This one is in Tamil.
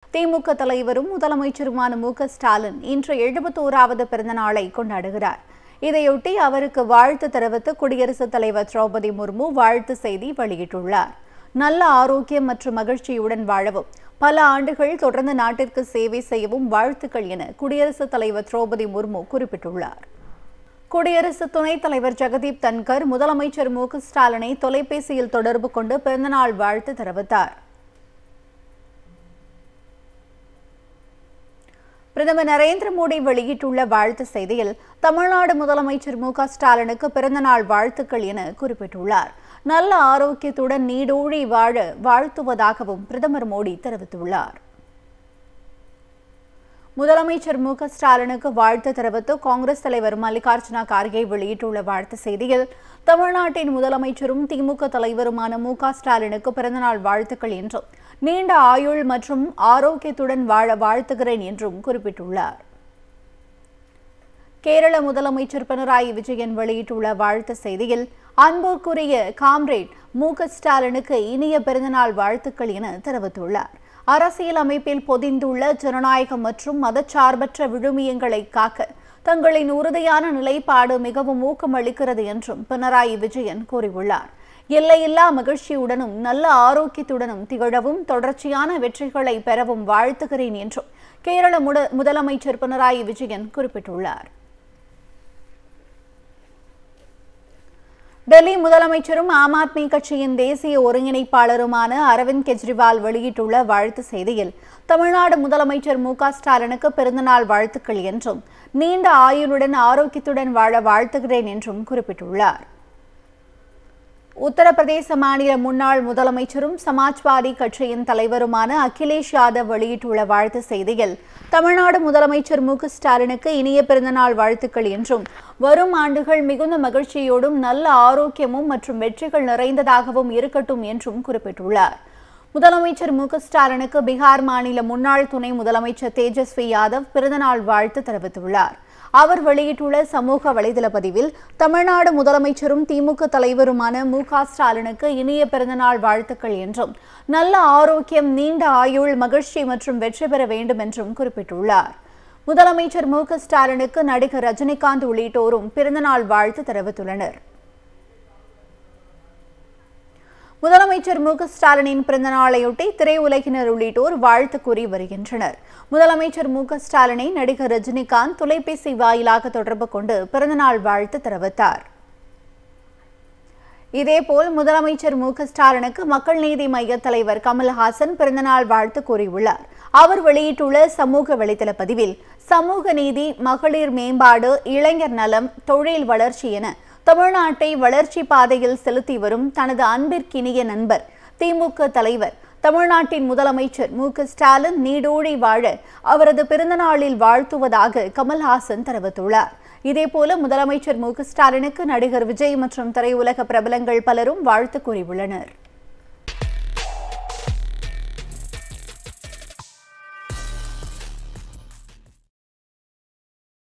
திமுக தலைவரும் முதலமைச்சருமான மு க ஸ்டாலின் இன்று எழுபத்தோராவது பிறந்த நாளை கொண்டாடுகிறார் இதையொட்டி அவருக்கு வாழ்த்து தெரிவித்து குடியரசுத் தலைவர் திரௌபதி முர்மு வாழ்த்து செய்தி வெளியிட்டுள்ளார் நல்ல ஆரோக்கியம் மற்றும் மகிழ்ச்சியுடன் வாழவும் பல ஆண்டுகள் தொடர்ந்து நாட்டிற்கு சேவை செய்யவும் வாழ்த்துக்கள் என குடியரசுத் தலைவர் திரௌபதி முர்மு குறிப்பிட்டுள்ளார் குடியரசு துணைத் தலைவர் ஜெகதீப் தன்கர் முதலமைச்சர் மு க ஸ்டாலினை தொலைபேசியில் தொடர்பு கொண்டு பிறந்தநாள் வாழ்த்து தெரிவித்தார் பிரதமர் நரேந்திர மோடி வெளியிட்டுள்ள வாழ்த்து செய்தியில் தமிழ்நாடு முதலமைச்சர் மு க ஸ்டாலினுக்கு பிறந்தநாள் வாழ்த்துக்கள் என குறிப்பிட்டுள்ளார் நல்ல ஆரோக்கியத்துடன் நீடூழி வாழ வாழ்த்துவதாகவும் பிரதமர் மோடி தெரிவித்துள்ளார் முதலமைச்சர் மு க ஸ்டாலினுக்கு வாழ்த்து தெரிவித்து காங்கிரஸ் தலைவர் மல்லிகார்ஜுன கார்கே வெளியிட்டுள்ள வாழ்த்து செய்தியில் தமிழ்நாட்டின் முதலமைச்சரும் திமுக தலைவருமான மு க ஸ்டாலினுக்கு பிறந்தநாள் வாழ்த்துக்கள் என்றும் நீண்ட ஆயுள் மற்றும் ஆரோக்கியத்துடன் வாழ வாழ்த்துகிறேன் என்றும் குறிப்பிட்டுள்ளார் கேரள முதலமைச்சர் பினராயி விஜயன் வெளியிட்டுள்ள வாழ்த்து செய்தியில் அன்புக்குரிய காம்ரேட் மு க ஸ்டாலினுக்கு இனிய பிறந்தநாள் வாழ்த்துக்கள் என தெரிவித்துள்ளார் அரசியல் அமைப்பில் பொதிந்துள்ள ஜனநாயகம் மற்றும் மதச்சார்பற்ற விழுமியங்களை காக்க தங்களின் உறுதியான நிலைப்பாடு மிகவும் ஊக்கமளிக்கிறது என்றும் பினராயி விஜயன் கூறியுள்ளார் எல்லையில்லா மகிழ்ச்சியுடனும் நல்ல ஆரோக்கியத்துடனும் திகழவும் தொடர்ச்சியான வெற்றிகளை பெறவும் வாழ்த்துகிறேன் என்றும் கேரள முதலமைச்சர் பினராயி விஜயன் குறிப்பிட்டுள்ளார் டெல்லி முதலமைச்சரும் ஆம் ஆத்மி கட்சியின் தேசிய ஒருங்கிணைப்பாளருமான அரவிந்த் கெஜ்ரிவால் வெளியிட்டுள்ள வாழ்த்து செய்தியில் தமிழ்நாடு முதலமைச்சர் மு க ஸ்டாலினுக்கு பிறந்தநாள் வாழ்த்துக்கள் என்றும் நீண்ட ஆயுளுடன் ஆரோக்கியத்துடன் வாழ வாழ்த்துகிறேன் என்றும் குறிப்பிட்டுள்ளார் உத்தரப்பிரதேச மாநில முன்னாள் முதலமைச்சரும் சமாஜ்வாதி கட்சியின் தலைவருமான அகிலேஷ் யாதவ் வெளியிட்டுள்ள வாழ்த்து செய்தியில் தமிழ்நாடு முதலமைச்சர் மு க ஸ்டாலினுக்கு இனிய பிறந்தநாள் வாழ்த்துக்கள் என்றும் வரும் ஆண்டுகள் மிகுந்த மகிழ்ச்சியோடும் நல்ல ஆரோக்கியமும் மற்றும் வெற்றிகள் நிறைந்ததாகவும் இருக்கட்டும் என்றும் குறிப்பிட்டுள்ளார் முதலமைச்சர் மு க ஸ்டாலினுக்கு பீகார் மாநில முன்னாள் துணை முதலமைச்சர் தேஜஸ்வி யாதவ் பிறந்தநாள் வாழ்த்து தெரிவித்துள்ளார் அவர் வெளியிட்டுள்ள சமூக வலைதள பதிவில் தமிழ்நாடு முதலமைச்சரும் திமுக தலைவருமான மு க ஸ்டாலினுக்கு இனிய பிறந்தநாள் வாழ்த்துக்கள் என்றும் நல்ல ஆரோக்கியம் நீண்ட ஆயுள் மகிழ்ச்சி மற்றும் வெற்றி பெற வேண்டும் என்றும் குறிப்பிட்டுள்ளார் முதலமைச்சர் மு க ஸ்டாலினுக்கு நடிகர் ரஜினிகாந்த் உள்ளிட்டோரும் பிறந்தநாள் வாழ்த்து தெரிவித்துள்ளனர் முதலமைச்சர் மு க ஸ்டாலினின் பிறந்த நாளையொட்டி திரையுலகினர் உள்ளிட்டோர் வாழ்த்து கூறி வருகின்றனர் முதலமைச்சர் மு க ஸ்டாலினை நடிகர் ரஜினிகாந்த் தொலைபேசி வாயிலாக தொடர்பு கொண்டு பிறந்தநாள் வாழ்த்து தெரிவித்தார் இதேபோல் முதலமைச்சர் மு க ஸ்டாலினுக்கு மக்கள் நீதி மைய தலைவர் கமல்ஹாசன் பிறந்தநாள் வாழ்த்து கூறியுள்ளார் அவர் வெளியிட்டுள்ள சமூக வலைதள பதிவில் சமூக நீதி மகளிர் மேம்பாடு இளைஞர் நலம் தொழில் வளர்ச்சி என தமிழ்நாட்டை வளர்ச்சி பாதையில் செலுத்தி வரும் தனது அன்பிற்கினிய நண்பர் திமுக தலைவர் தமிழ்நாட்டின் முதலமைச்சர் மு க ஸ்டாலின் நீடூழி வாழ அவரது பிறந்தநாளில் வாழ்த்துவதாக கமல்ஹாசன் தெரிவித்துள்ளார் இதேபோல முதலமைச்சர் மு க ஸ்டாலினுக்கு நடிகர் விஜய் மற்றும் திரையுலக பிரபலங்கள் பலரும் வாழ்த்து கூறியுள்ளனர்